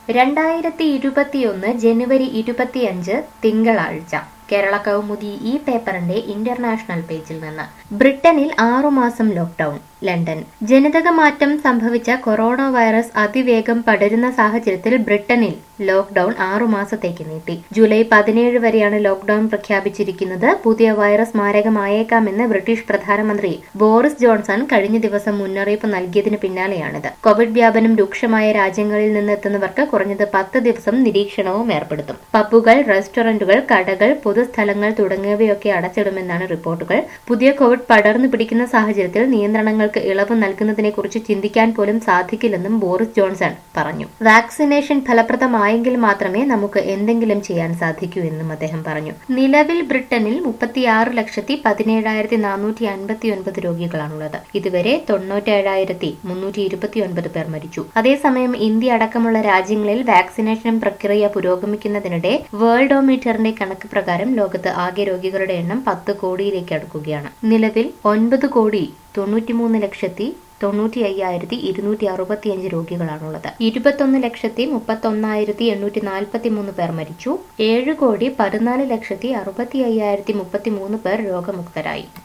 രണ്ടായിരത്തി ഇരുപത്തിയൊന്ന് ജനുവരി ഇരുപത്തിയഞ്ച് തിങ്കളാഴ്ച കേരള കൗമുദി ഈ പേപ്പറിന്റെ ഇന്റർനാഷണൽ പേജിൽ നിന്ന് ബ്രിട്ടനിൽ ആറുമാസം ലോക്ക്ഡൌൺ ലണ്ടൻ ജനിതക മാറ്റം സംഭവിച്ച കൊറോണ വൈറസ് അതിവേഗം പടരുന്ന സാഹചര്യത്തിൽ ബ്രിട്ടനിൽ ലോക്ക്ഡൌൺ ആറുമാസത്തേക്ക് നീട്ടി ജൂലൈ പതിനേഴ് വരെയാണ് ലോക്ക്ഡൌൺ പ്രഖ്യാപിച്ചിരിക്കുന്നത് പുതിയ വൈറസ് മാരകമായേക്കാമെന്ന് ബ്രിട്ടീഷ് പ്രധാനമന്ത്രി ബോറിസ് ജോൺസൺ കഴിഞ്ഞ ദിവസം മുന്നറിയിപ്പ് നൽകിയതിന് പിന്നാലെയാണിത് കോവിഡ് വ്യാപനം രൂക്ഷമായ രാജ്യങ്ങളിൽ നിന്ന് എത്തുന്നവർക്ക് കുറഞ്ഞത് പത്ത് ദിവസം നിരീക്ഷണവും ഏർപ്പെടുത്തും പബ്ബുകൾ റെസ്റ്റോറന്റുകൾ കടകൾ പൊതുസ്ഥലങ്ങൾ തുടങ്ങിയവയൊക്കെ അടച്ചിടുമെന്നാണ് റിപ്പോർട്ടുകൾ പുതിയ കോവിഡ് പടർന്നു പിടിക്കുന്ന സാഹചര്യത്തിൽ നിയന്ത്രണങ്ങൾക്ക് ഇളവ് നൽകുന്നതിനെക്കുറിച്ച് ചിന്തിക്കാൻ പോലും സാധിക്കില്ലെന്നും ബോറിസ് ജോൺസൺ പറഞ്ഞു വാക്സിനേഷൻ ഫലപ്രദമായെങ്കിൽ മാത്രമേ നമുക്ക് എന്തെങ്കിലും ചെയ്യാൻ സാധിക്കൂ എന്നും അദ്ദേഹം പറഞ്ഞു നിലവിൽ ബ്രിട്ടനിൽ മുപ്പത്തിയാറ് ലക്ഷത്തി പതിനേഴായിരത്തി നാനൂറ്റി അൻപത്തി ഒൻപത് രോഗികളാണുള്ളത് ഇതുവരെ തൊണ്ണൂറ്റേഴായിരത്തി മുന്നൂറ്റി ഇരുപത്തിയൊൻപത് പേർ മരിച്ചു അതേസമയം ഇന്ത്യ അടക്കമുള്ള രാജ്യങ്ങളിൽ വാക്സിനേഷൻ പ്രക്രിയ പുരോഗമിക്കുന്നതിനിടെ വേൾഡോമീറ്ററിന്റെ കണക്ക് പ്രകാരം ലോകത്ത് ആകെ രോഗികളുടെ എണ്ണം പത്ത് കോടിയിലേക്ക് അടുക്കുകയാണ് നിലവിൽ ഒൻപത് കോടി തൊണ്ണൂറ്റിമൂന്ന് ലക്ഷത്തി തൊണ്ണൂറ്റി അയ്യായിരത്തി ഇരുന്നൂറ്റി അറുപത്തിയഞ്ച് രോഗികളാണുള്ളത് ഇരുപത്തൊന്ന് ലക്ഷത്തി മുപ്പത്തൊന്നായിരത്തി എണ്ണൂറ്റി നാൽപ്പത്തി മൂന്ന് പേർ മരിച്ചു ഏഴ് കോടി പതിനാല് ലക്ഷത്തി അറുപത്തി അയ്യായിരത്തി മുപ്പത്തി മൂന്ന് പേർ രോഗമുക്തരായി